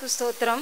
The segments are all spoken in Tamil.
ஸ்தோத்திரம்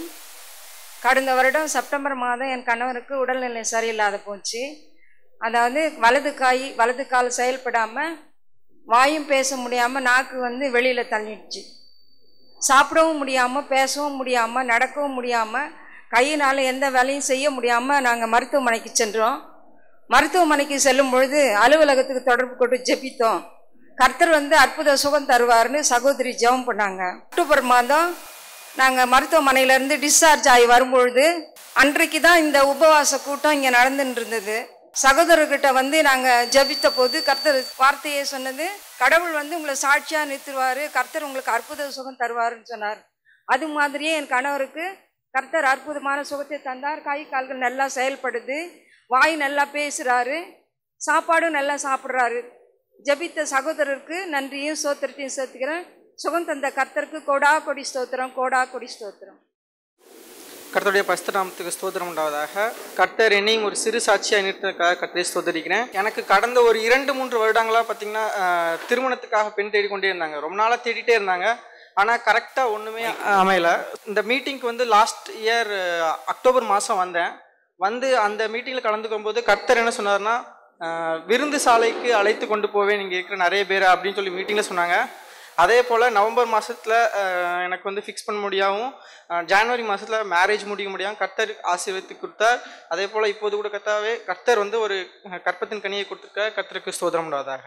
கடந்த வருடம் செப்டம்பர் மாதம் என் கணவருக்கு உடல்நிலை சரியில்லாத போச்சு அதாவது வலது காய் வலது கால் செயல்படாமல் வாயும் பேச முடியாமல் நாக்கு வந்து வெளியில் தள்ளிடுச்சு சாப்பிடவும் முடியாமல் பேசவும் முடியாமல் நடக்கவும் முடியாமல் கையினால் எந்த வேலையும் செய்ய முடியாமல் நாங்கள் மருத்துவமனைக்கு சென்றோம் மருத்துவமனைக்கு செல்லும் பொழுது அலுவலகத்துக்கு தொடர்பு கொண்டு ஜெபித்தோம் கர்த்தர் வந்து அற்புத சுகம் தருவார்னு சகோதரி ஜெபம் பண்ணாங்க அக்டோபர் மாதம் நாங்கள் மருத்துவமனையிலேருந்து டிஸ்சார்ஜ் ஆகி வரும்பொழுது அன்றைக்கு தான் இந்த உபவாச கூட்டம் இங்கே நடந்துட்டு இருந்தது சகோதரர்கிட்ட வந்து நாங்கள் ஜெபித்த போது கர்த்தர் வார்த்தையே சொன்னது கடவுள் வந்து உங்களை சாட்சியாக நிறுத்துவார் கர்த்தர் உங்களுக்கு அற்புத சுகம் தருவாருன்னு சொன்னார் அது மாதிரியே என் கணவருக்கு கர்த்தர் அற்புதமான சுகத்தை தந்தார் கை கால்கள் நல்லா செயல்படுது வாய் நல்லா பேசுகிறாரு சாப்பாடும் நல்லா சாப்பிட்றாரு ஜெபித்த சகோதரருக்கு நன்றியும் சோத்திரத்தையும் சேர்த்துக்கிறேன் சுகம் தந்த கர்த்தருக்கு கோடா கொடி ஸ்தோத்திரம் கோடா கொடி ஸ்தோத்திரம் கர்த்தருடைய பரிசுத்த நாமத்துக்கு ஸ்தோத்திரம் உண்டாவதாக கர்த்தர் என்னையும் ஒரு சிறு சாட்சியாக நிறுத்தினதுக்காக கர்த்தரை ஸ்தோதரிக்கிறேன் எனக்கு கடந்த ஒரு இரண்டு மூன்று வருடங்களாக பார்த்தீங்கன்னா ஆஹ், திருமணத்துக்காக பெண் தேடிக்கொண்டே இருந்தாங்க ரொம்ப நாளாக தேடிட்டே இருந்தாங்க ஆனால் கரெக்டாக ஒன்றுமே அமையல இந்த மீட்டிங்க்கு வந்து லாஸ்ட் இயர் அக்டோபர் மாதம் வந்தேன் வந்து அந்த மீட்டிங்கில் கலந்துக்கும் போது கர்த்தர் என்ன சொன்னார்னா ஆஹ், விருந்து சாலைக்கு அழைத்து கொண்டு போவேன் இங்கே இருக்கிற நிறைய பேர் அப்படின்னு சொல்லி மீட்டிங்கில் சொன்னாங்க அதே போல் நவம்பர் மாதத்தில் எனக்கு வந்து ஃபிக்ஸ் பண்ண முடியாவும் அஹ், ஜனவரி மாதத்தில் மேரேஜ் முடிக்க முடியாமல் கர்த்தர் ஆசீர்வதித்து கொடுத்தார் அதே போல் இப்போது கூட கர்த்தாவே கர்த்தர் வந்து ஒரு அஹ், கற்பத்தின் கனியை கொடுத்துருக்க கர்த்தருக்கு ஸ்தோத்திரம் உண்டாவதாக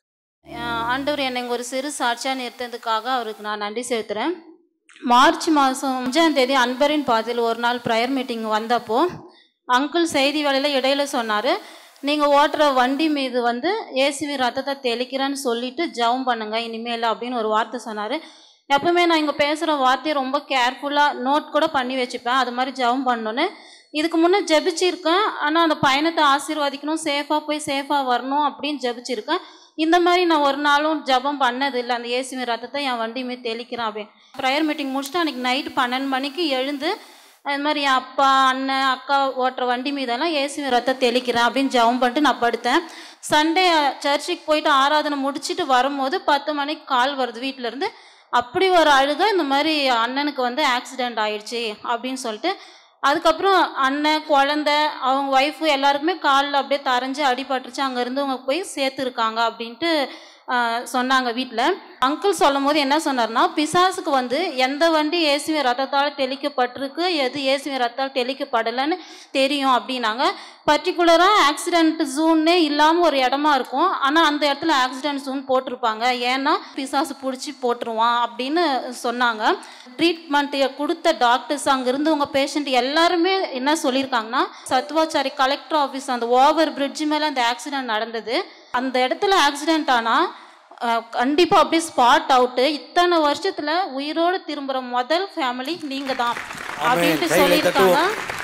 ஆஹ் ஆண்டவர் என்னை இங்க ஒரு சிறு சாட்சியாக நிறுத்ததுக்காக அவருக்கு நான் நன்றி செலுத்துகிறேன் மார்ச் மாதம் அஞ்சாம் தேதி அன்பரின் பாதையில் ஒரு நாள் ப்ரேயர் மீட்டிங் வந்தப்போ அங்கிள் செய்தி வேலையில் இடையில சொன்னார் நீங்கள் ஓட்டுற வண்டி மீது வந்து ஏசுவி ரத்தத்தை தெளிக்கிறேன்னு சொல்லிட்டு ஜெபம் பண்ணுங்க இனிமேல் அப்படின்னு ஒரு வார்த்தை சொன்னார் எப்பவுமே நான் இங்கே பேசுகிற வார்த்தையை ரொம்ப கேர்ஃபுல்லாக நோட் கூட பண்ணி வச்சுப்பேன் அது மாதிரி ஜெபம் பண்ணோன்னு இதுக்கு முன்னே ஜெபிச்சிருக்கேன் ஆனால் அந்த பயணத்தை ஆசீர்வதிக்கணும் சேஃபாக போய் சேஃபாக வரணும் அப்படின்னு ஜெபிச்சிருக்கேன் இந்த மாதிரி நான் ஒரு நாளும் ஜெபம் பண்ணது இல்லை அந்த இயேசுவின் ரத்தத்தை என் வண்டி மீது தெளிக்கிறேன் அப்படின்னு ப்ரேயர் மீட்டிங் முடிச்சுட்டு அன்றைக்கி நைட்டு பன்னெண்டு மணிக்கு எழுந்து அது மாதிரி என் அப்பா அண்ணன் அக்கா ஓட்டுற வண்டி மீதெல்லாம் இயேசுவின் ரத்தம் தெளிக்கிறேன் அப்படின்னு ஜெபம் பண்ணிட்டு நான் படுத்தேன் சண்டே சர்ச்சுக்கு போயிட்டு ஆராதனை முடிச்சுட்டு வரும்போது பத்து மணிக்கு கால் வருது வீட்டில இருந்து அப்படி ஒரு அழுக இந்த மாதிரி அண்ணனுக்கு வந்து ஆக்சிடெண்ட் ஆயிடுச்சு அப்படின்னு சொல்லிட்டு அதுக்கப்புறம் அண்ணன் குழந்த அவங்க ஒய்ஃபு எல்லாருக்குமே காலில் அப்படியே தரைஞ்சு அடிபட்டுருச்சு அங்கே இருந்தவங்க போய் சேர்த்துருக்காங்க அப்படின்ட்டு ஆஹ், சொன்னாங்க வீட்டில் அங்கிள் சொல்லும் போது என்ன சொன்னார்னா பிசாசுக்கு வந்து எந்த வண்டி இயேசுவின் ரத்தத்தால் தெளிக்கப்பட்டிருக்கு எது இயேசுவின் ரத்தத்தால் தெளிக்கப்படலைன்னு தெரியும் அப்படின்னாங்க பர்டிகுலராக ஆக்சிடென்ட் ஜூன்னே இல்லாமல் ஒரு இடமா இருக்கும் ஆனால் அந்த இடத்துல ஆக்சிடென்ட் ஜூன் போட்டிருப்பாங்க ஏன்னா பிசாசு பிடிச்சி போட்டுருவான் அப்படின்னு சொன்னாங்க ட்ரீட்மெண்ட் கொடுத்த டாக்டர்ஸ் அங்கே இருந்தவங்க பேஷண்ட் எல்லாருமே என்ன சொல்லியிருக்காங்கன்னா சத்துவாச்சாரி கலெக்டர் ஆஃபீஸ் அந்த ஓவர் பிரிட்ஜ் மேலே அந்த ஆக்சிடென்ட் நடந்தது அந்த இடத்துல ஆக்சிடென்ட் ஆனால் கண்டிப்பாக அப்படியே ஸ்பாட் அவுட்டு இத்தனை வருஷத்தில் உயிரோடு திரும்புகிற முதல் ஃபேமிலி நீங்கள் தான் அப்படின்ட்டு கைகளை சொல்லியிருக்காங்க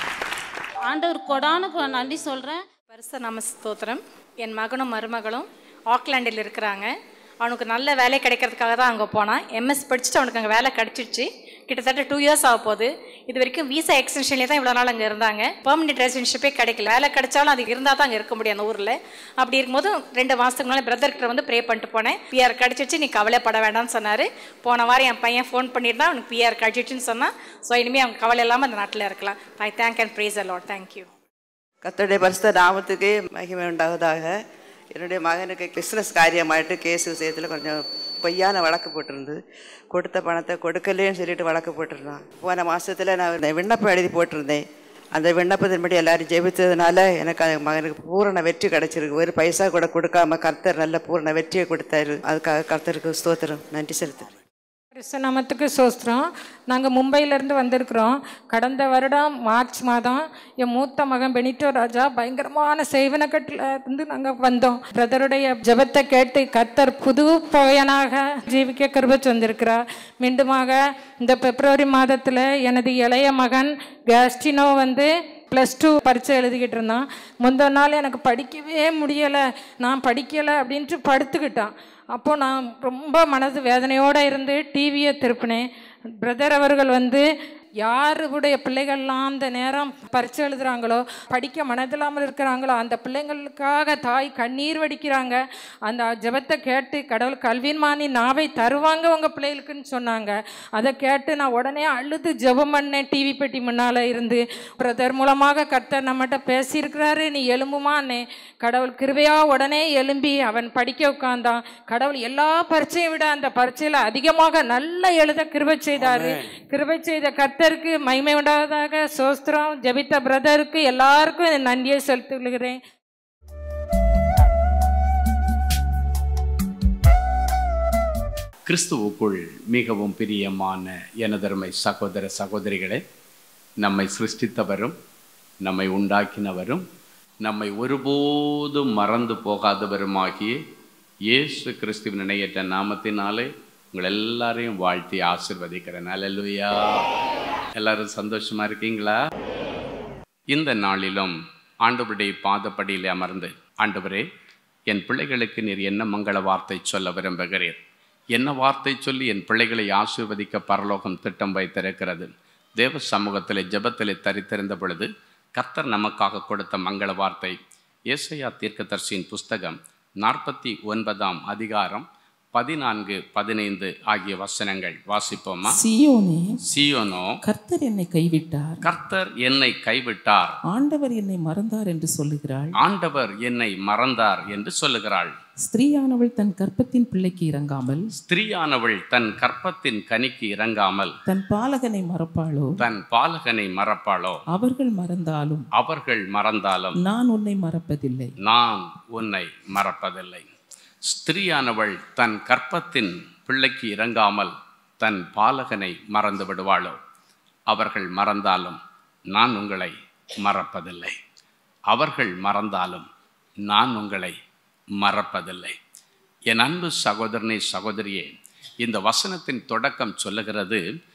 ஆண்டவர் கொடானு கொ- நன்றி சொல்கிறேன் பரிச நம ஸ்தோத்திரம் என் மகனும் மருமகளும் ஆக்லாண்டில் இருக்கிறாங்க அவனுக்கு நல்ல வேலை கிடைக்கிறதுக்காக தான் அங்கே போனான் எம்எஸ் படிச்சுட்டு அவனுக்கு அங்கே வேலை கிடச்சிருச்சு கிட்டத்தட்ட டூ இயர்ஸ் ஆக போகுது இது வரைக்கும் விசா எக்ஸ்டென்ஷன்லேயே தான் இவ்வளோ நாள் அங்கே இருந்தாங்க பெர்மனெண்ட் ரெசிடென்ஷிப்பே கிடைக்கல வேலை கிடைச்சாலும் அது இருந்தால் தான் அங்கே இருக்க முடியும் அந்த ஊரில் அப்படி இருக்கும்போது ரெண்டு மாதத்துக்கு முன்னாடி பிரதர்கிட்ட வந்து ப்ரே பண்ணிட்டு போனேன் பிஆர் கிடச்சிச்சு நீ கவலைப்பட வேண்டாம்னு சொன்னார் போன வாரம் என் பையன் ஃபோன் பண்ணியிருந்தான் அவனுக்கு பிஆர் கிடச்சிச்சுன்னு சொன்னான் ஸோ இனிமேல் அவங்க கவலை இல்லாமல் அந்த நாட்டில் இருக்கலாம் I thank and praise a lot thank you கர்த்தருடைய பரிசுத்த நாமத்துக்கு மகிமை உண்டாவதாக என்னுடைய மகனுக்கு பிஸ்னஸ் காரியமாயிட்டு கேஸ் விஷயத்தில் கொஞ்சம் பொய்யான வழக்கு போட்டிருந்தது கொடுத்த பணத்தை கொடுக்கலேன்னு சொல்லிட்டு வழக்கு போட்டிருந்தான் போன மாதத்தில் நான் இந்த விண்ணப்பம் எழுதி போட்டிருந்தேன் அந்த விண்ணப்பத்தின்படி எல்லாரும் ஜெபித்ததுனால எனக்கு அந்த மகனுக்கு பூரண வெற்றி கிடைச்சிருக்கு ஒரு பைசா கூட கொடுக்காம கர்த்தர் நல்ல பூரண வெற்றியை கொடுத்தாரு அதுக்காக கர்த்தருக்கு ஸ்தோத்திரம் நன்றி செலுத்துறேன் கிறிஸ்தநாமத்துக்கு சோஸ்திரம் நாங்கள் மும்பையிலேருந்து வந்திருக்கிறோம் கடந்த வருடம் மார்ச் மாதம் என் மூத்த மகன் பெனிட்டோ ராஜா பயங்கரமான செய்வனக்கட்டில் இருந்து நாங்கள் வந்தோம் பிரதருடைய ஜெபத்தை கேட்டு கர்த்தர் புது பையனாக ஜீவிக்க கிருபை வந்திருக்கிறார் மீண்டுமாக இந்த பிப்ரவரி மாதத்தில் எனது இளைய மகன் கேஸ்டினோ வந்து ப்ளஸ் டூ பரீட்சை எழுதிக்கிட்டு இருந்தான் முந்தின நாள் எனக்கு படிக்கவே முடியலை நான் படிக்கலை அப்படின்ட்டு படுத்துக்கிட்டான் அப்போ நான் ரொம்ப மனது வேதனையோடு இருந்து டிவியை திருப்பினேன் பிரதர் அவர்கள் வந்து யாருடைய பிள்ளைகள்லாம் அந்த நேரம் பரிச்சை எழுதுறாங்களோ படிக்க மனதில்லாமல் இருக்கிறாங்களோ அந்த பிள்ளைங்களுக்காக தாய் கண்ணீர் வடிக்கிறாங்க அந்த ஜெபத்தை கேட்டு கடவுள் கல்வின்மானி நாவை தருவாங்க உங்கள் பிள்ளைகளுக்குன்னு சொன்னாங்க அதை கேட்டு நான் உடனே அழுது ஜெபம் பண்ணேன் டிவி பெட்டி முன்னால் இருந்து பிரதர் மூலமாக கர்த்தர் நம்மகிட்ட பேசியிருக்கிறாரு நீ எலும்புமான்னே கடவுள் கிருபையா உடனே எலும்பி அவன் படிக்க உட்கார்ந்தான் கடவுள் எல்லா பரீட்சையும் விட அந்த பரீட்சையில் அதிகமாக நல்லா எழுத கிருபை செய்தாரு கிருபை செய்த கர்த்தருக்கு மகிமை உண்டாவதாக சோஸ்திரம் ஜெபித்த பிரதருக்கு எல்லாருக்கும் என் நன்றியை செலுத்துகிறேன் கிறிஸ்துவுக்குள் மிகவும் பிரியமான எனதருமை சகோதர சகோதரிகளே நம்மை சிருஷ்டித்தவரும் நம்மை உண்டாக்கினவரும் நம்மை ஒருபோதும் மறந்து போகாதவருமாகிய இயேசு கிறிஸ்துவின் இணையற்ற நாமத்தினாலே உங்கள் எல்லாரையும் வாழ்த்தி ஆசிர்வதிக்கிறேன் அல்லேலூயா எல்லாரும் சந்தோஷமா இருக்கீங்களா இந்த நாளிலும் ஆண்டவருடைய பாதப்படியில் அமர்ந்து ஆண்டவரே என் பிள்ளைகளுக்கு நீர் என்ன மங்கள வார்த்தை சொல்ல விரும்புகிறீர் என்ன வார்த்தை சொல்லி என் பிள்ளைகளை ஆசீர்வதிக்க பரலோகம் திட்டம் வைத்திருக்கிறது தேவ சமூகத்தில் ஜெபத்திலே தரித்திருந்த பொழுது கர்த்தர் நமக்காக கொடுத்த மங்கள வார்த்தை ஏசையா தீர்க்கதர்சியின் புஸ்தகம் நாற்பத்தி ஒன்பதாம் அதிகாரம் பதினான்கு பதினைந்து ஆகிய வசனங்கள் வாசிப்போமா சியோனே சியோனோ கர்த்தர் என்னை கைவிட்டார் கர்த்தர் என்னை கைவிட்டார் ஆண்டவர் என்னை மறந்தார் என்று சொல்லுகிறாள் ஆண்டவர் என்னை மறந்தார் என்று சொல்லுகிறாள் ஸ்திரீயானவள் தன் கர்ப்பத்தின் பிள்ளைக்கு இறங்காமல் ஸ்திரீயானவள் தன் கற்பத்தின் கனிக்கு இறங்காமல் தன் பாலகனை மறப்பாளோ தன் பாலகனை மறப்பாளோ அவர்கள் மறந்தாலும் அவர்கள் மறந்தாலும் நான் உன்னை மறப்பதில்லை நான் உன்னை மறப்பதில்லை ஸ்திரீயானவள் தன் கற்பத்தின் பிள்ளைக்கு இறங்காமல் தன் பாலகனை மறந்து விடுவாளோ அவர்கள் மறந்தாலும் நான் உங்களை மறப்பதில்லை அவர்கள் மறந்தாலும் நான் உங்களை மறப்பதில்லை என் அன்பு சகோதரனே சகோதரியே இந்த வசனத்தின் தொடக்கம் சொல்லுகிறது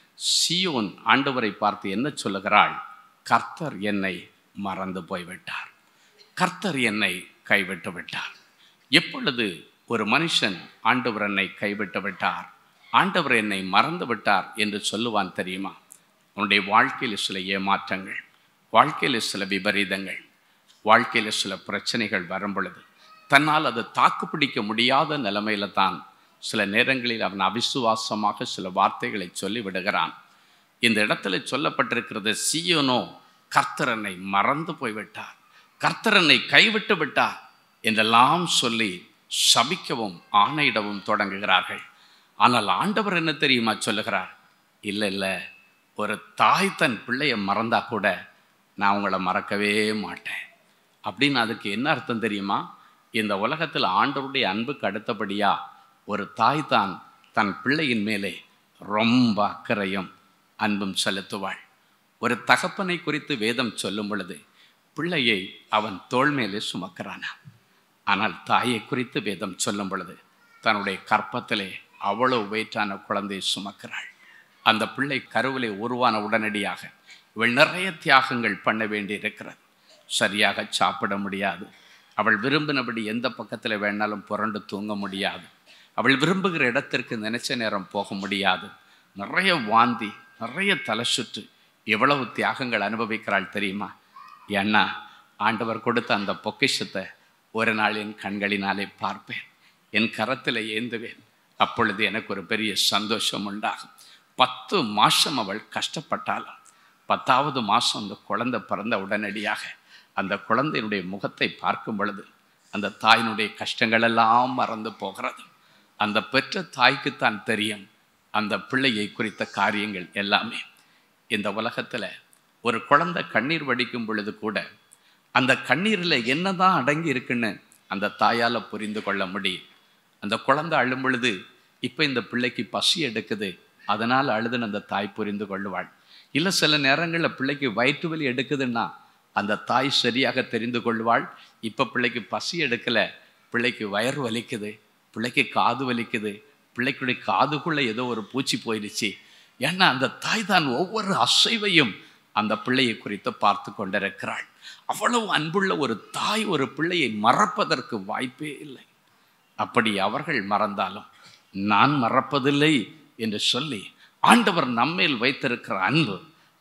சியோன் ஆண்டவரை பார்த்து என்ன சொல்லுகிறாள் கர்த்தர் என்னை மறந்து போய்விட்டார் கர்த்தர் என்னை கைவிட்டு விட்டார் எப்பொழுது ஒரு மனுஷன் ஆண்டவர் என்னை கைவிட்டு விட்டார் ஆண்டவர் என்னை மறந்து விட்டார் என்று சொல்லுவான் தெரியுமா உன்னுடைய வாழ்க்கையில் சில ஏமாற்றங்கள் வாழ்க்கையில் சில விபரீதங்கள் வாழ்க்கையில் சில பிரச்சனைகள் வரும் பொழுது தன்னால் அதை தாக்குப்பிடிக்க முடியாத நிலைமையில தான் சில நேரங்களில் அவன் அவிசுவாசமாக சில வார்த்தைகளை சொல்லி விடுகிறான் இந்த இடத்துல சொல்லப்பட்டிருக்கிறது சியோனோ கர்த்தரனை மறந்து போய்விட்டார் கர்த்தரனை கைவிட்டு விட்டார் என்றெல்லாம் சொல்லி சபிக்கவும் ஆணையிடவும் தொடங்குகிறார்கள் ஆனால் ஆண்டவர் என்ன தெரியுமா சொல்லுகிறார் இல்லை இல்லை ஒரு தாய் தன் பிள்ளையை மறந்தா கூட நான் உங்களை மறக்கவே மாட்டேன் அப்படின்னு அதுக்கு என்ன அர்த்தம் தெரியுமா இந்த உலகத்தில் ஆண்டவருடைய அன்புக்கு அடுத்தபடியா ஒரு தாய் தான் தன் பிள்ளையின் மேலே ரொம்ப அக்கறையும் அன்பும் செலுத்துவாள் ஒரு தகப்பனை குறித்து வேதம் சொல்லும் பொழுது பிள்ளையை அவன் தோள் மேலே சுமக்கிறானா ஆனால் தாயை குறித்து வேதம் சொல்லும் பொழுது தன்னுடைய கற்பத்திலே அவ்வளவு வெயிட்டான குழந்தையை சுமக்கிறாள் அந்த பிள்ளை கருவிலே உருவான உடனடியாக இவள் நிறைய தியாகங்கள் பண்ண வேண்டி இருக்கிறது சரியாக சாப்பிட முடியாது அவள் விரும்பினபடி எந்த பக்கத்தில் வேணாலும் புரண்டு தூங்க முடியாது அவள் விரும்புகிற இடத்திற்கு நினைச்ச நேரம் போக முடியாது நிறைய வாந்தி நிறைய தலை சுற்று எவ்வளவு தியாகங்கள் அனுபவிக்கிறாள் தெரியுமா ஏன்னா ஆண்டவர் கொடுத்த அந்த பொக்கிஷத்தை ஒரு நாள் என் கண்களினாலே பார்ப்பேன் என் கரத்தில் ஏந்துவேன் அப்பொழுது எனக்கு ஒரு பெரிய சந்தோஷம் உண்டாகும் பத்து மாதம் அவள் கஷ்டப்பட்டாலும் பத்தாவது மாதம் அந்த குழந்தை பிறந்த உடனடியாக அந்த குழந்தையினுடைய முகத்தை பார்க்கும் பொழுது அந்த தாயினுடைய கஷ்டங்களெல்லாம் மறந்து போகிறது அந்த பெற்ற தாய்க்குத்தான் தெரியும் அந்த பிள்ளையை குறித்த காரியங்கள் எல்லாமே இந்த உலகத்தில் ஒரு குழந்தை கண்ணீர் வடிக்கும் பொழுது கூட அந்த கண்ணீரில் என்னதான் அடங்கி இருக்குன்னு அந்த தாயால் புரிந்து கொள்ள முடியும் அந்த குழந்தை அழும் பொழுது இப்போ இந்த பிள்ளைக்கு பசி எடுக்குது அதனால் அழுதுன்னு அந்த தாய் புரிந்து கொள்ளுவாள் இல்லை சில நேரங்களில் பிள்ளைக்கு வயிற்று வலி எடுக்குதுன்னா அந்த தாய் சரியாக தெரிந்து கொள்வாள் இப்போ பிள்ளைக்கு பசி எடுக்கலை பிள்ளைக்கு வயறு வலிக்குது பிள்ளைக்கு காது வலிக்குது பிள்ளைக்குடைய காதுக்குள்ளே ஏதோ ஒரு பூச்சி போயிடுச்சு ஏன்னா அந்த தாய் தான் ஒவ்வொரு அசைவையும் அந்த பிள்ளையை குறித்து பார்த்து கொண்டிருக்கிறாள் அவ்வளவு அன்புள்ள ஒரு தாய் ஒரு பிள்ளையை மறப்பதற்கு வாய்ப்பே இல்லை அப்படி அவர்கள் மறந்தாலும் நான் மறப்பதில்லை என்று சொல்லி ஆண்டவர் நம்மேல் வைத்திருக்கிற அன்பு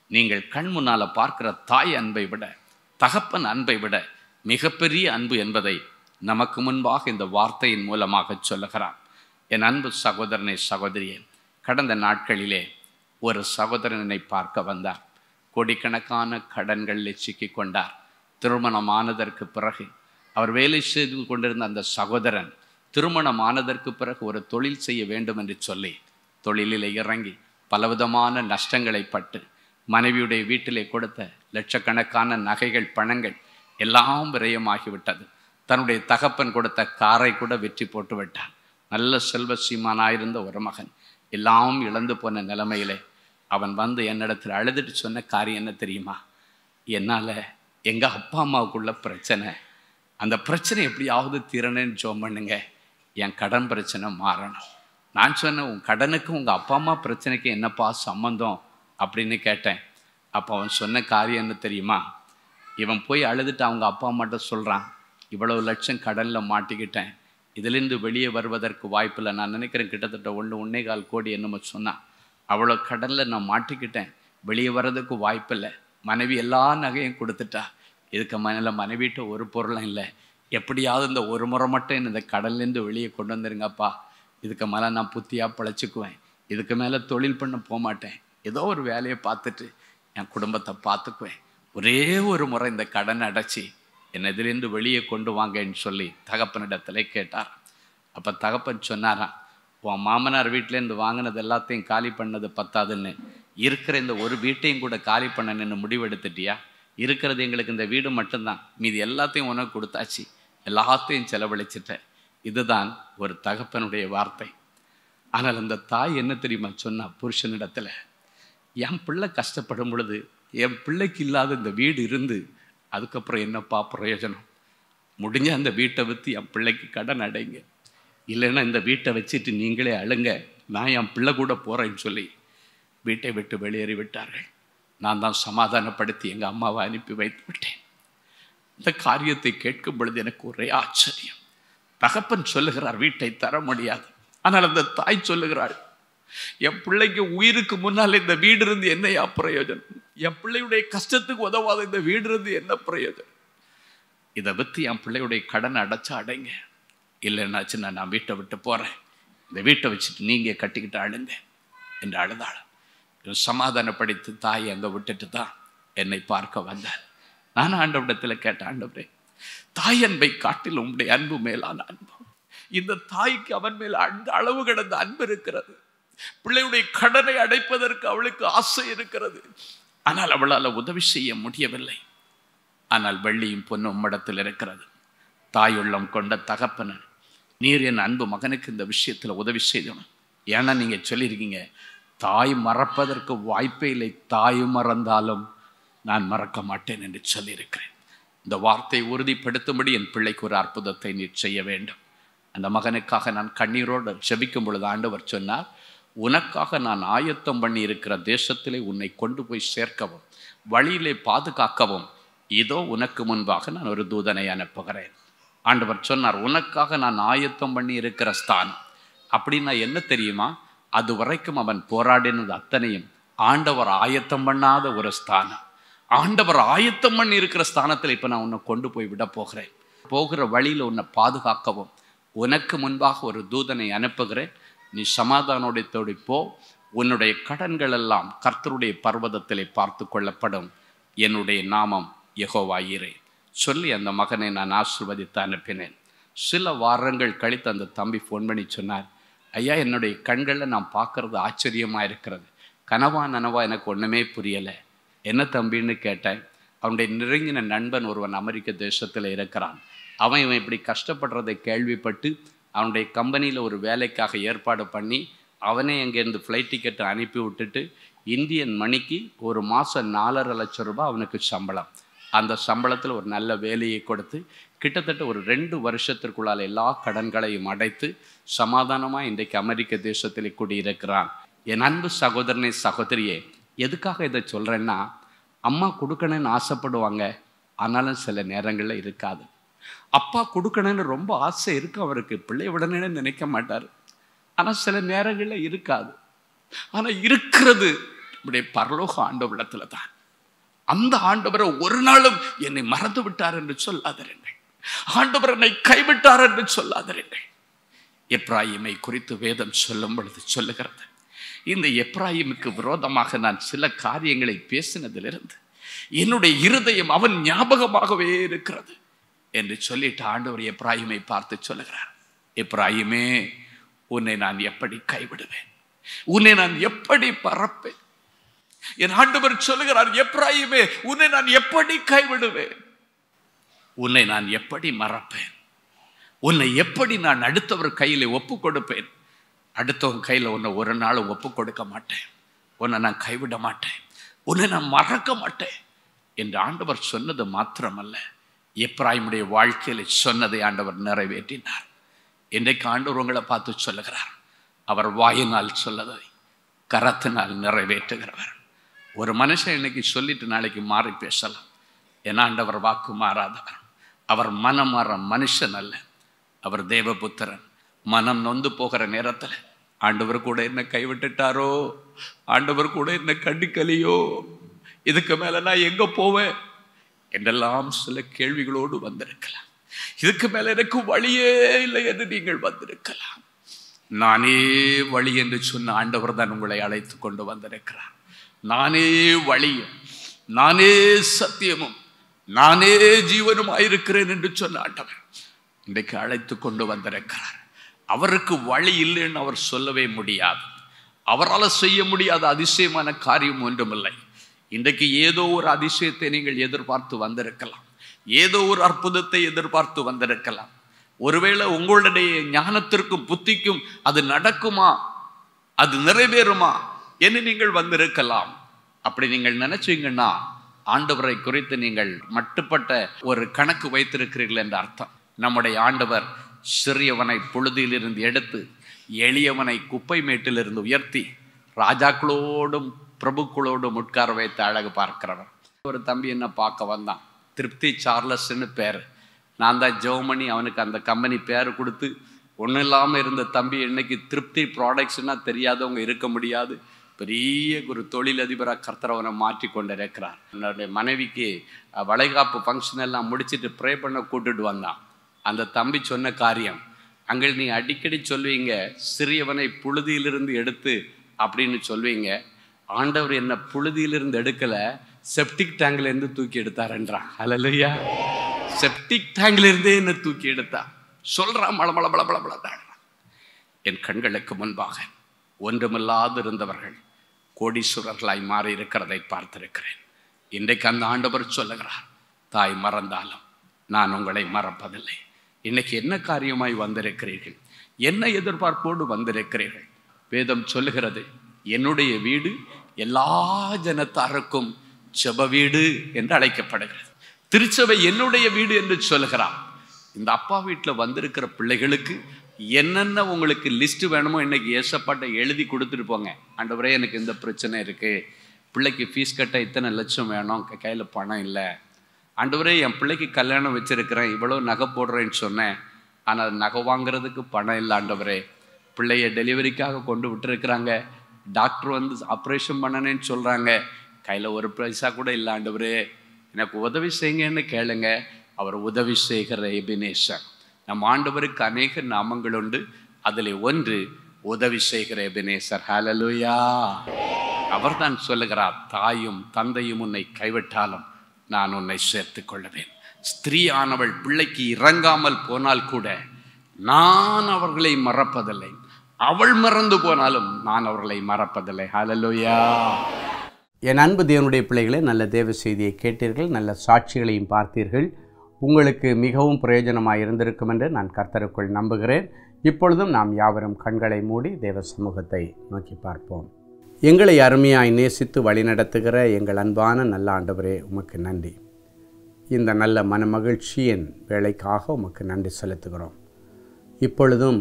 நீங்கள் கண் முன்னால பார்க்கிற தாய் அன்பை விட தகப்பன் அன்பை விட மிகப்பெரிய அன்பு என்பதை நமக்கு முன்பாக இந்த வார்த்தையின் மூலமாக சொல்லுகிறான் என் அன்பு சகோதரனை சகோதரியே கடந்த நாட்களிலே ஒரு சகோதரன் என்னை பார்க்க வந்தார் கோடிக்கணக்கான கடன்களில் சிக்கிக் கொண்டார் திருமணமானதற்கு பிறகு அவர் வேலை செய்து கொண்டிருந்த அந்த சகோதரன் திருமணமானதற்கு பிறகு ஒரு தொழில் செய்ய வேண்டும் என்று சொல்லி தொழிலில் இறங்கி பலவிதமான நஷ்டங்களை பட்டு மனைவியுடைய வீட்டிலே கொடுத்த லட்சக்கணக்கான நகைகள் பணங்கள் எல்லாம் விரயமாகிவிட்டது தன்னுடைய தகப்பன் கொடுத்த காரை கூட வெற்றி போட்டு விட்டான் நல்ல செல்வ சீமானாயிருந்த ஒரு மகன் எல்லாம் இழந்து போன நிலைமையிலே அவன் வந்து என்னிடத்தில் அழுதுட்டு சொன்ன காரியம் என்ன தெரியுமா என்னால் எங்கள் அப்பா அம்மாவுக்குள்ள பிரச்சனை அந்த பிரச்சனை எப்படியாவது தீரணும்னு ஜோம் பண்ணுங்க என் கடன் பிரச்சனை மாறணும் நான் சொன்னேன் உன் கடனுக்கும் உங்கள் அப்பா அம்மா பிரச்சனைக்கு என்னப்பா சம்மந்தம் அப்படின்னு கேட்டேன் அப்போ அவன் சொன்ன காரியம் என்ன தெரியுமா இவன் போய் அழுதுட்டு அவங்க அப்பா அம்மாட்ட சொல்கிறான் இவ்வளவு லட்சம் கடனில் மாட்டிக்கிட்டேன் இதிலிருந்து வெளியே வருவதற்கு வாய்ப்பில்லை நான் நினைக்கிறேன் கிட்டத்தட்ட ஒன்று ஒன்றே கால் கோடி என்னமோ சொன்னான் அவ்வளோ கடனில் நான் மாட்டிக்கிட்டேன் வெளியே வர்றதுக்கு வாய்ப்பில்லை மனைவி எல்லா நகையும் கொடுத்துட்டா இதுக்கு மேலே மனைவிட்ட ஒரு பொருளும் இல்லை எப்படியாவது இந்த ஒரு முறை மட்டும் என்னை இந்த கடல்லேருந்து வெளியே கொண்டு வந்துருங்கப்பா இதுக்கு மேலே நான் புத்தியாக பிழைச்சிக்குவேன் இதுக்கு மேலே தொழில் பண்ண போக மாட்டேன் ஏதோ ஒரு வேலையை பார்த்துட்டு என் குடும்பத்தை பார்த்துக்குவேன் ஒரே ஒரு முறை இந்த கடனை அடைச்சி என்னை இதிலிருந்து வெளியே கொண்டு வாங்கன்னு சொல்லி தகப்பனிடத்துல கேட்டார் அப்போ தகப்பன் சொன்னாராம் உன் மாமனார் வீட்டிலேருந்து வாங்கினது எல்லாத்தையும் காலி பண்ணது பத்தாதுன்னு இருக்கிற இந்த ஒரு வீட்டையும் கூட காலி பண்ணணுன்னு முடிவெடுத்துட்டியா இருக்கிறது எங்களுக்கு இந்த வீடு மட்டும்தான் மீதி எல்லாத்தையும் உனக்கு கொடுத்தாச்சு எல்லாத்தையும் செலவழிச்சிட்டேன் இதுதான் ஒரு தகப்பனுடைய வார்த்தை ஆனால் அந்த தாய் என்ன தெரியுமா சொன்னா புருஷனிடத்துல என் பிள்ளை கஷ்டப்படும் பொழுது என் பிள்ளைக்கு இல்லாத இந்த வீடு இருந்து அதுக்கப்புறம் என்னப்பா பிரயோஜனம் முடிஞ்ச அந்த வீட்டை விற்று என் பிள்ளைக்கு கடன் அடைங்க இல்லைன்னா இந்த வீட்டை வச்சுட்டு நீங்களே அழுங்க நான் என் பிள்ளை கூட போகிறேன்னு சொல்லி வீட்டை விட்டு வெளியேறி விட்டார்கள் நான் தான் சமாதானப்படுத்தி எங்கள் அம்மாவை அனுப்பி வைத்து விட்டேன் இந்த காரியத்தை கேட்கும் பொழுது எனக்கு ஒரே ஆச்சரியம் தகப்பன் சொல்லுகிறார் வீட்டை தர முடியாது ஆனால் அந்த தாய் சொல்லுகிறாள் என் பிள்ளைக்கு உயிருக்கு முன்னால் இந்த வீடு இருந்து என்னையா பிரயோஜனம் என் பிள்ளையுடைய கஷ்டத்துக்கு உதவாத இந்த வீடு இருந்து என்ன பிரயோஜனம் இதை விற்று என் பிள்ளையுடைய கடனை அடைச்சா அடைங்க இல்லைன்னாச்சுன்னா நான் வீட்டை விட்டு போகிறேன் இந்த வீட்டை வச்சுட்டு நீங்கள் கட்டிக்கிட்டு அழுங்க என்று அழுதாள் இவன் சமாதானப்படுத்தி தாயை அங்கே விட்டுட்டு தான் என்னை பார்க்க வந்தார் நான் ஆண்டவரிடத்தில் கேட்டேன் ஆண்டவரே தாய் அன்பை காட்டில் உங்களுடைய அன்பு மேலான அன்பு இந்த தாய்க்கு அவன் மேல் அந்த அளவு கடந்த அன்பு இருக்கிறது பிள்ளையுடைய கடனை அடைப்பதற்கு அவளுக்கு ஆசை இருக்கிறது ஆனால் அவளால் உதவி செய்ய முடியவில்லை ஆனால் வெள்ளியும் பொன்னும் உம்மிடத்தில் இருக்கிறது தாயுள்ளம் கொண்ட தகப்பனன் நீர் என் அன்பு மகனுக்கு இந்த விஷயத்தில் உதவி செய்தணும் ஏன்னா நீங்கள் சொல்லியிருக்கீங்க தாய் மறப்பதற்கு வாய்ப்பே இல்லை தாய் மறந்தாலும் நான் மறக்க மாட்டேன் என்று சொல்லியிருக்கிறேன் இந்த வார்த்தை உறுதிப்படுத்தும்படி என் பிள்ளைக்கு ஒரு அற்புதத்தை நீர் செய்ய வேண்டும் அந்த மகனுக்காக நான் கண்ணீரோடு ஜெபிக்கும் பொழுது ஆண்டவர் சொன்னார் உனக்காக நான் ஆயத்தம் பண்ணி இருக்கிற தேசத்திலே உன்னை கொண்டு போய் சேர்க்கவும் வழியிலே பாதுகாக்கவும் இதோ உனக்கு முன்பாக நான் ஒரு தூதனை அனுப்புகிறேன் ஆண்டவர் சொன்னார் உனக்காக நான் ஆயத்தம் பண்ணி இருக்கிற ஸ்தானம் அப்படின்னா என்ன தெரியுமா அது வரைக்கும் அவன் போராடினது அத்தனையும் ஆண்டவர் ஆயத்தம் பண்ணாத ஒரு ஸ்தானம் ஆண்டவர் ஆயத்தம் பண்ணி இருக்கிற ஸ்தானத்தில் இப்போ நான் உன்னை கொண்டு போய் விட போகிறேன் போகிற வழியில் உன்னை பாதுகாக்கவும் உனக்கு முன்பாக ஒரு தூதனை அனுப்புகிறேன் நீ சமாதானோடத்தோடு போ உன்னுடைய கடன்கள் எல்லாம் கர்த்தருடைய பர்வதத்திலே பார்த்து கொள்ளப்படும் என்னுடைய நாமம் யெகோவாயிரே சொல்லி அந்த மகனை நான் ஆசிர்வதித்து அனுப்பினேன் சில வாரங்கள் கழித்து அந்த தம்பி ஃபோன் பண்ணி சொன்னார் ஐயா என்னுடைய கண்களில் நான் பார்க்கறது ஆச்சரியமாக இருக்கிறது கனவா நனவா எனக்கு ஒன்றுமே புரியலை என்ன தம்பின்னு கேட்டேன் அவனுடைய நெருங்கின நண்பன் ஒருவன் அமெரிக்க தேசத்தில் இருக்கிறான் அவன் இவன் இப்படி கஷ்டப்படுறதை கேள்விப்பட்டு அவனுடைய கம்பெனியில் ஒரு வேலைக்காக ஏற்பாடு பண்ணி அவனே அங்கேருந்து ஃப்ளைட் டிக்கெட்டை அனுப்பி விட்டுட்டு இந்தியன் மணிக்கு ஒரு மாதம் நாலரை லட்சம் ரூபாய் அவனுக்கு சம்பளம் அந்த சம்பளத்தில் ஒரு நல்ல வேலையை கொடுத்து கிட்டத்தட்ட ஒரு ரெண்டு வருஷத்திற்குள்ளால் எல்லா கடன்களையும் அடைத்து சமாதானமாக இன்றைக்கு அமெரிக்க தேசத்தில் குடியிருக்கிறான் என் அன்பு சகோதரனே சகோதரியே எதுக்காக இதை சொல்கிறேன்னா அம்மா கொடுக்கணும்னு ஆசைப்படுவாங்க ஆனாலும் சில நேரங்களில் இருக்காது அப்பா கொடுக்கணும்னு ரொம்ப ஆசை இருக்கு அவருக்கு பிள்ளை விடணும்னு நினைக்க மாட்டார் ஆனால் சில நேரங்களில் இருக்காது ஆனால் இருக்கிறது நம்முடைய பரலோக ஆண்டவரிடத்துல தான் அந்த ஆண்டவரை ஒரு நாளும் என்னை மறந்து விட்டார் என்று சொல்லாதிருங்கள் ஆண்டவர் என்னை கைவிட்டார் என்று சொல்லாதிருங்கள் எப்ராயிமை குறித்து வேதம் சொல்லும் பொழுது சொல்லுகிறது இந்த எப்ராயிமுக்கு விரோதமாக நான் சில காரியங்களை பேசினதிலிருந்து என்னுடைய இருதயம் அவன் ஞாபகமாகவே இருக்கிறது என்று சொல்லிட்டு ஆண்டவர் எப்ராயிமை பார்த்து சொல்லுகிறார் எப்ராயிமே உன்னை நான் எப்படி கைவிடுவேன் உன்னை நான் எப்படி பறப்பேன் என் ஆண்டவர் சொல்லுகிறார் எப்ராயிமே உன்னை நான் எப்படி கைவிடுவேன் உன்னை நான் எப்படி மறப்பேன் உன்னை எப்படி நான் அடுத்தவர் கையில் ஒப்பு கொடுப்பேன் அடுத்தவன் கையில் உன்னை ஒரு நாள் ஒப்பு கொடுக்க மாட்டேன் உன்னை நான் கைவிட மாட்டேன் உன்னை நான் மறக்க மாட்டேன் என்று ஆண்டவர் சொன்னது மாத்திரமல்ல எப்ராயிமுடைய வாழ்க்கையில் சொன்னதை ஆண்டவர் நிறைவேற்றினார் இன்றைக்கு ஆண்டவர் உங்களை பார்த்து சொல்லுகிறார் அவர் வாயினால் சொல்லதை கரத்தினால் நிறைவேற்றுகிறவர் ஒரு மனுஷன் இன்னைக்கு சொல்லிட்டு நாளைக்கு மாறி பேசலாம் ஏன்னா ஆண்டவர் வாக்கு மாறாதவர் அவர் மனம் மாற மனுஷன் அல்ல அவர் தேவபுத்திரன் மனம் நொந்து போகிற நேரத்தில் ஆண்டவர் கூட என்ன கைவிட்டுட்டாரோ ஆண்டவர் கூட என்ன கண்டிக்கலையோ இதுக்கு மேல நான் எங்க போவேன் என்றெல்லாம் சில கேள்விகளோடு வந்திருக்கலாம் இதுக்கு மேல எனக்கு வழியே இல்லை என்று நீங்கள் வந்திருக்கலாம் நானே வழி என்று சொன்ன ஆண்டவர் தான் உங்களை அழைத்து கொண்டு வந்திருக்கிறார் நானே வழியும் நானே சத்தியமும் நானே ஜீவனுமாயிருக்கிறேன் என்று சொன்ன ஆண்டவர் இன்றைக்கு அழைத்து கொண்டு வந்திருக்கிறார் அவருக்கு வழி இல்லைன்னு அவர் சொல்லவே முடியாது அவரால் செய்ய முடியாத அதிசயமான காரியம் ஒன்றுமில்லை இன்றைக்கு ஏதோ ஒரு அதிசயத்தை நீங்கள் எதிர்பார்த்து வந்திருக்கலாம் ஏதோ ஒரு அற்புதத்தை எதிர்பார்த்து வந்திருக்கலாம் ஒருவேளை உங்களுடைய ஞானத்திற்கும் புத்திக்கும் அது நடக்குமா அது நிறைவேறுமா என்று நீங்கள் வந்திருக்கலாம் அப்படி நீங்கள் நினைச்சீங்கன்னா ஆண்டவரை குறித்து நீங்கள் மட்டுப்பட்ட ஒரு கணக்கு வைத்திருக்கிறீர்கள் என்ற அர்த்தம் நம்முடைய ஆண்டவர் சிறியவனை புழுதியிலிருந்து எடுத்து எளியவனை குப்பை மேட்டிலிருந்து உயர்த்தி ராஜாக்களோடும் பிரபுக்களோடும் உட்கார வைத்து அழகு பார்க்கிறவர் ஒரு தம்பி என்ன பார்க்க வந்தான் திருப்தி சார்லஸ்ன்னு பேர் நான் தான் ஜெர்மனி அவனுக்கு அந்த கம்பெனி பேர் கொடுத்து ஒன்றும் இல்லாமல் இருந்த தம்பி இன்னைக்கு திருப்தி ப்ராடக்ட்ஸ்னால் தெரியாதவங்க இருக்க முடியாது பெரிய ஒரு தொழிலதிபராக கர்த்தரவனை மாற்றி கொண்டிருக்கிறார் என்னுடைய மனைவிக்கு அஹ், வளைகாப்பு ஃபங்க்ஷன் எல்லாம் முடிச்சிட்டு ப்ரே பண்ண கூட்டிட்டு வந்தான் அந்த தம்பி சொன்ன காரியம் அங்கே நீ அடிக்கடி சொல்வீங்க சிறியவனை புழுதியிலிருந்து எடுத்து அப்படின்னு சொல்வீங்க ஆண்டவர் என்ன புழுதியிலிருந்து எடுக்கல செப்டிக் டேங்க்ல இருந்து தூக்கி எடுத்தாருன்றான் ஹalleluya செப்டிக் டேங்க்ல இருந்தே என்ன தூக்கி எடுத்தா சொல்றான் மள மள மள மள மள என் கண்களுக்கு முன்பாக ஒன்றுமில்லாது இருந்தவர்கள் கோடீஸ்வரர்களாய் மாறி இருக்கிறதை பார்த்திருக்கிறேன் இன்றைக்கு அந்த ஆண்டவர் சொல்லுகிறார் தாய் மறந்தாலும் நான் உங்களை மறப்பதில்லை இன்னைக்கு என்ன காரியமாய் வந்திருக்கிறீர்கள் என்ன எதிர்பார்ப்போடு வந்திருக்கிறீர்கள் வேதம் சொல்லுகிறது என்னுடைய வீடு எல்லா ஜனத்தாருக்கும் செப வீடு என்று அழைக்கப்படுகிறது திருச்சபை என்னுடைய வீடு என்று சொல்லுகிறான் இந்த அப்பா வீட்டில் வந்திருக்கிற பிள்ளைகளுக்கு என்னென்ன உங்களுக்கு லிஸ்ட் வேணுமோ இன்னைக்கு ஏசப்பாட்டை எழுதி கொடுத்துட்டு போங்க ஆண்டவரே எனக்கு இந்த பிரச்சனை இருக்கு பிள்ளைக்கு ஃபீஸ் கட்ட இத்தனை லட்சம் வேணும் க- கையில பணம் இல்லை ஆண்டவரே என் பிள்ளைக்கு கல்யாணம் வச்சிருக்கிறேன் இவ்வளோ நகை போடுறேன்னு சொன்னேன் ஆனால் நகை வாங்குறதுக்கு பணம் இல்லை ஆண்டவரே பிள்ளைய டெலிவரிக்காக கொண்டு விட்டுருக்குறாங்க டாக்டர் வந்து ஆப்ரேஷன் பண்ணனேன்னு சொல்கிறாங்க கையில் ஒரு பைசா கூட இல்லை ஆண்டவரே எனக்கு உதவி செய்யுங்கன்னு கேளுங்க அவர் உதவி செய்கிற எபினேசர் நம் ஆண்டவருக்கு அநேக நாமங்கள் உண்டு அதில் ஒன்று உதவி செய்கிற எபினேசர் ஹalleluya அவர்தான் சொல்லுகிறார் தாயும் தந்தையும் உன்னை கைவிட்டாலும் நான் உன்னை சேர்த்துக் கொள்ளுவேன் ஸ்திரீயானவள் பிள்ளைக்கு இறங்காமல் போனால் கூட நான் அவர்களை மறப்பதில்லை அவள் மறந்து போனாலும் நான் அவர்களை மறப்பதில்லை ஹalleluya என் அன்பு தேவனுடைய பிள்ளைகளே நல்ல தேவ செய்தியை கேட்டீர்கள் நல்ல சாட்சிகளையும் பார்த்தீர்கள் உங்களுக்கு மிகவும் பிரயோஜனமாக இருந்திருக்கும் என்று நான் கர்த்தருக்குள் நம்புகிறேன் இப்பொழுதும் நாம் யாவரும் கண்களை மூடி தேவ சமூகத்தை நோக்கி பார்ப்போம் எங்களை அருமையாய் நேசித்து வழிநடத்துகிற எங்கள் அன்பான நல்ல ஆண்டவரே உமக்கு நன்றி இந்த நல்ல மனமகிழ்ச்சியின் வேலைக்காக உமக்கு நன்றி செலுத்துகிறோம் இப்பொழுதும்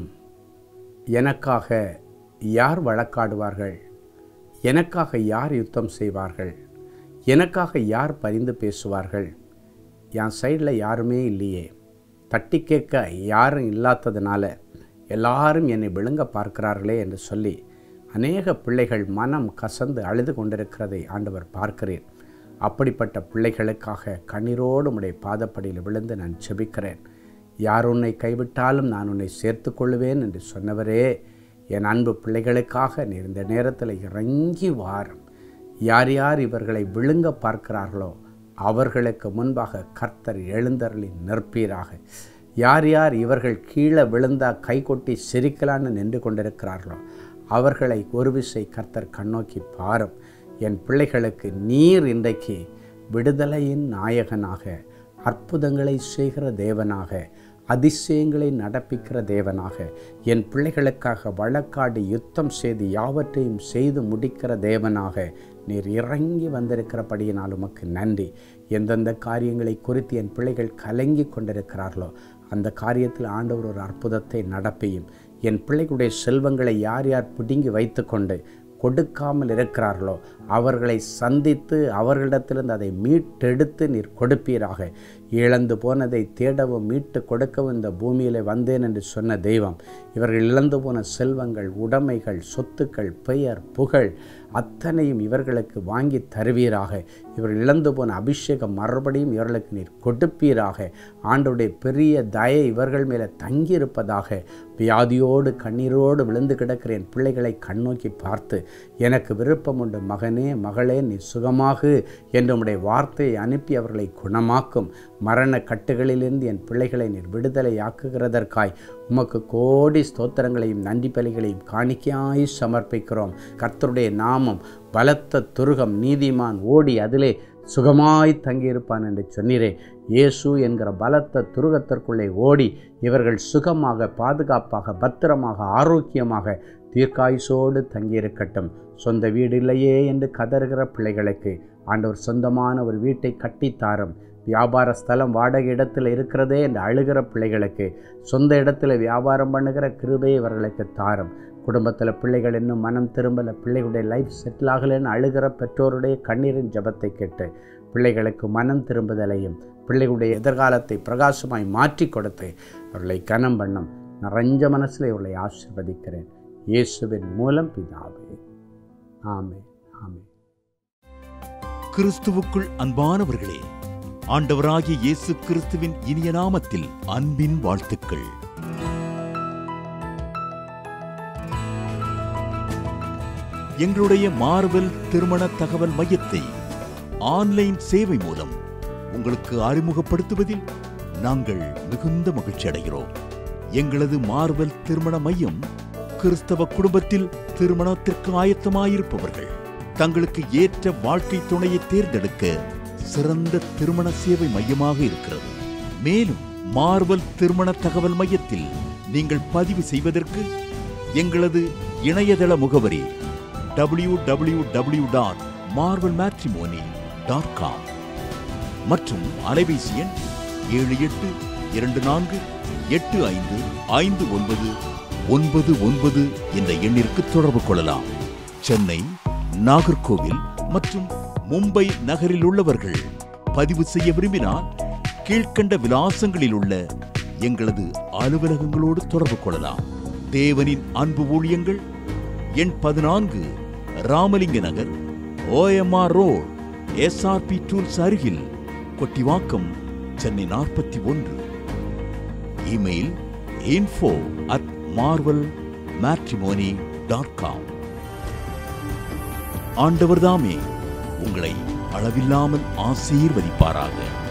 எனக்காக யார் வழக்காடுவார்கள் எனக்காக யார் யுத்தம் செய்வார்கள் எனக்காக யார் பரிந்து பேசுவார்கள் என் சைடில் யாருமே இல்லையே தட்டி கேட்க யாரும் இல்லாததுனால எல்லாரும் என்னை விழுங்க பார்க்கிறார்களே என்று சொல்லி அநேக பிள்ளைகள் மனம் கசந்து அழுது கொண்டிருக்கிறதை ஆண்டவர் பார்க்கிறேன் அப்படிப்பட்ட பிள்ளைகளுக்காக கண்ணீரோடு உடைய பாதப்படியில் விழுந்து நான் செபிக்கிறேன் யார் உன்னை கைவிட்டாலும் நான் உன்னை சேர்த்து கொள்ளுவேன் என்று சொன்னவரே என் அன்பு பிள்ளைகளுக்காக நீர் இந்த நேரத்தில் இறங்கி வாரும் யார் யார் இவர்களை விழுங்க பார்க்கிறார்களோ அவர்களுக்கு முன்பாக கர்த்தர் எழுந்தருளி நிற்பீராக யார் யார் இவர்கள் கீழே விழுந்தா கை கொட்டி சிரிக்கலான்னு நின்று கொண்டிருக்கிறார்களோ அவர்களை ஒரு விசை கர்த்தர் கண்ணோக்கி பாரும் என் பிள்ளைகளுக்கு நீர் இன்றைக்கு விடுதலையின் நாயகனாக அற்புதங்களை செய்கிற தேவனாக அதிசயங்களை நடப்பிக்கிற தேவனாக என் பிள்ளைகளுக்காக வழக்காடி யுத்தம் செய்து யாவற்றையும் செய்து முடிக்கிற தேவனாக நீர் இறங்கி வந்திருக்கிறபடியினால் உமக்கு நன்றி எந்தெந்த காரியங்களை குறித்து என் பிள்ளைகள் கலங்கி கொண்டிருக்கிறார்களோ அந்த காரியத்தில் ஆண்டவர் ஒரு அற்புதத்தை நடப்பியும் என் பிள்ளைகளுடைய செல்வங்களை யார் யார் பிடுங்கி வைத்துக்கொண்டு கொடுக்காமல் இருக்கிறார்களோ அவர்களை சந்தித்து அவர்களிடத்திலிருந்து அதை மீட்டெடுத்து நீர் கொடுப்பீராக இழந்து போனதை தேடவும் மீட்டு கொடுக்கவும் இந்த பூமியில் வந்தேன் என்று சொன்ன தெய்வம் இவர்கள் இழந்து போன செல்வங்கள் உடைமைகள் சொத்துக்கள் பெயர் புகழ் அத்தனையும் இவர்களுக்கு வாங்கி தருவீராக இவர்கள் இழந்து போன அபிஷேகம் மறுபடியும் இவர்களுக்கு நீர் கொடுப்பீராக ஆண்டுடைய பெரிய தயை இவர்கள் மேலே தங்கியிருப்பதாக வியாதியோடு கண்ணீரோடு விழுந்து கிடக்கிற என் பிள்ளைகளை கண்ணோக்கி பார்த்து எனக்கு விருப்பம் உண்டு மகனே மகளே நீ சுகமாகு என்று உம்முடைய வார்த்தையை அனுப்பி அவர்களை குணமாக்கும் மரண கட்டுகளிலிருந்து என் பிள்ளைகளை நீர் விடுதலையாக்குகிறதற்காய் உமக்கு கோடி ஸ்தோத்திரங்களையும் நன்றி பலிகளையும் காணிக்கையாய் சமர்ப்பிக்கிறோம் கர்த்தருடைய நாமம் பலத்த துருகம் நீதிமான் ஓடி அதிலே சுகமாய் தங்கியிருப்பான் என்று சொன்னீரே இயேசு என்கிற பலத்த துருகத்திற்குள்ளே ஓடி இவர்கள் சுகமாக பாதுகாப்பாக பத்திரமாக ஆரோக்கியமாக தீர்க்காயுசோடு தங்கியிருக்கட்டும் சொந்த வீடு இல்லையே என்று கதறுகிற பிள்ளைகளுக்கு ஆண்டவர் சொந்தமான ஒரு வீட்டை கட்டித்தாரும் வியாபார ஸ்தலம் வாடகை இடத்துல இருக்கிறதே என்று அழுகிற பிள்ளைகளுக்கு சொந்த இடத்துல வியாபாரம் பண்ணுகிற கிருபையை இவர்களுக்கு தாரும் குடும்பத்தில் பிள்ளைகள் இன்னும் மனம் திரும்பலை பிள்ளைகளுடைய லைஃப் செட்டில் ஆகலைன்னு அழுகிற பெற்றோருடைய கண்ணீரின் ஜபத்தை கேட்டு பிள்ளைகளுக்கு மனம் திரும்புதலையும் பிள்ளைகளுடைய எதிர்காலத்தை பிரகாசமாய் மாற்றி கொடுத்து அவர்களை கனம் பண்ணும் நிறைஞ்ச மனசில் இவர்களை ஆசிர்வதிக்கிறேன் இயேசுவின் மூலம் பிதாவே ஆமே ஆமே கிறிஸ்துவுக்குள் அன்பானவர்களே ஆண்டவராகிய இயேசு கிறிஸ்துவின் இனிய நாமத்தில் அன்பின் வாழ்த்துக்கள் எங்களுடைய மார்வெல் திருமண தகவல் மையத்தை ஆன்லைன் சேவை மூலம் உங்களுக்கு அறிமுகப்படுத்துவதில் நாங்கள் மிகுந்த மகிழ்ச்சி அடைகிறோம் எங்களது மார்வெல் திருமண மையம் கிறிஸ்தவ குடும்பத்தில் திருமணத்திற்கு ஆயத்தமாயிருப்பவர்கள் தங்களுக்கு ஏற்ற வாழ்க்கை துணையை தேர்ந்தெடுக்க சிறந்த திருமண சேவை மையமாக இருக்கிறது மேலும் மார்வல் திருமண தகவல் மையத்தில் நீங்கள் பதிவு செய்வதற்கு எங்களது இணையதள முகவரி W W W dot Marvel Matrimony dot com மற்றும் அலைபேசி எண் ஏழு எட்டு இரண்டு நான்கு எட்டு ஐந்து ஐந்து ஒன்பது ஒன்பது ஒன்பது என்ற எண்ணிற்கு தொடர்பு கொள்ளலாம் சென்னை நாகர்கோவில் மற்றும் மும்பை நகரில் உள்ளவர்கள் பதிவு செய்ய விரும்பினால் கீழ்க்கண்ட விலாசங்களில் உள்ள எங்களது அலுவலகங்களோடு தொடர்பு கொள்ளலாம் தேவனின் அன்பு ஊழியங்கள் எண் பதினான்கு Ramalinga Nagar OMR road SRB tools அருகில் கொட்டிவாக்கம் சென்னை நாற்பத்தி ஒன்று email info at Marvel Matrimony dot com ஆண்டவர்தாமே உங்களை அளவில்லாமல் ஆசீர்வதிப்பாராக